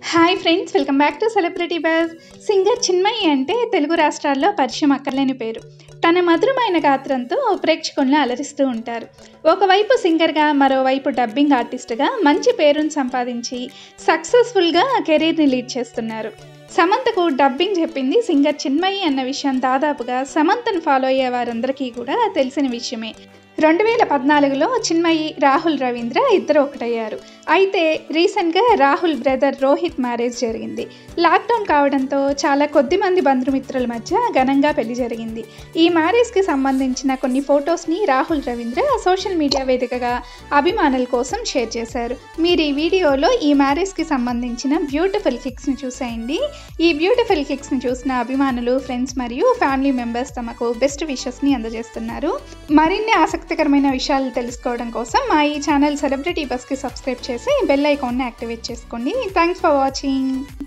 hi friends welcome back to celebrity buzz singer Chinmayi అంటే తెలుగు రాష్ట్రాల్లో పరిచయం అక్కర్లేని పేరు తన మధురమైన గాత్రంతో ప్రేక్షకులను అలరిస్తూ ఉంటారు ఒకవైపు సింగర్గా మరోవైపు డబ్బింగ్ ఆర్టిస్ట్గా మంచి పేరును సంపాదించి సక్సెస్ఫుల్గా కెరీర్ని లీడ్ చేస్తున్నారు సమంతకు డబ్బింగ్ చెప్పింది సింగర్ చిన్మయి అన్న విషయం దాదాపుగా సమంతను ఫాలో అయ్యే వారందరికీ కూడా తెలిసిన విషయమే రెండు వేల పద్నాలుగులో చిన్మయి రాహుల్ రవీంద్ర ఇద్దరు ఒకటయ్యారు అయితే రీసెంట్గా రాహుల్ బ్రదర్ రోహిత్ మ్యారేజ్ జరిగింది లాక్డౌన్ కావడంతో చాలా కొద్ది మంది బంధుమిత్రుల మధ్య ఘనంగా పెళ్లి జరిగింది ఈ మ్యారేజ్కి సంబంధించిన కొన్ని ఫొటోస్ని రాహుల్ రవీంద్ర సోషల్ మీడియా వేదికగా అభిమానుల కోసం షేర్ చేశారు మీరు ఈ వీడియోలో ఈ మ్యారేజ్కి సంబంధించిన బ్యూటిఫుల్ కిక్స్ని చూసేయండి ఈ బ్యూటిఫుల్ కిక్స్ని చూసిన అభిమానులు ఫ్రెండ్స్ మరియు ఫ్యామిలీ మెంబర్స్ తమకు బెస్ట్ విషెస్ని అందజేస్తున్నారు మరిన్ని ఆసక్తికరమైన విషయాలు తెలుసుకోవడం కోసం మా ఈ ఛానల్ సెలబ్రిటీ బస్కి సబ్స్క్రైబ్ చేసి బెల్ ఐకాన్ని యాక్టివేట్ చేసుకోండి థ్యాంక్స్ ఫర్ వాచింగ్